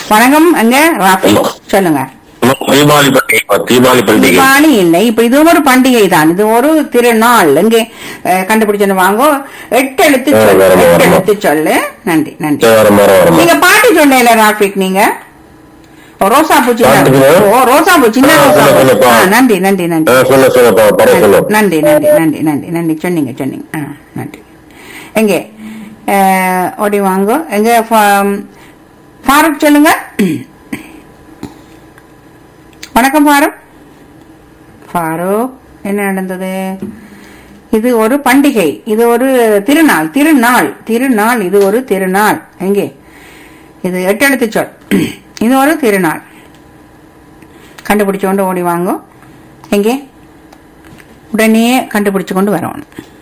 வணக்கம் அங்க ராஃபி சொல்லுங்க தீபாவளி பண்டிகை தீபாவளி பண்டிகை தீபாவளி இல்லை இப்ப இது ஒரு பண்டிகை தான் இது ஒரு திருநாள் இங்கே அஹ், கண்டுபிடிச்சோன்னு வாங்கோ எட்டு எழுத்து ஆ, சொல்லு வரமா, எட்டு வரமா. எழுத்து சொல்லு நன்றி நன்றி வரம் வரம் வரம் நீங்க பாட்டு சொன்னீங்களே ராஃபிக் நீங்க ஓ, ரோசா பூ சின்ன பாட்டுக்கு? ஓ ரோசா பூ சின்ன ஆ, ரோசா சொல்ல, பூ சொல்லப்பா. ஆ, நன்றி நன்றி நன்றி ஆ, சொல்ல சொல்லப்பா படம் சொல்லு நன்றி நன்றி நன்றி நன்றி நன்றி சொன்னீங்க சொன்னீங்க ஆ நன்றி எங்கே அஹ், ஓடி வாங்கோ எங்க ஃபா- ஃபாரூக் சொல்லுங்க வணக்கம் ஃபாரூக் ஃபாரூக் என்ன நடந்தது இது ஒரு பண்டிகை இது ஒரு திருநாள் திருநாள் திருநாள் இது ஒரு திருநாள் எங்கே இது எட்டெழுத்து சொல் இது ஒரு திருநாள் கண்டுபிடிச்சு கொண்டு ஓடி வாங்கோ எங்கே உடனே கண்டுபிடிச்சு கொண்டு வரணும்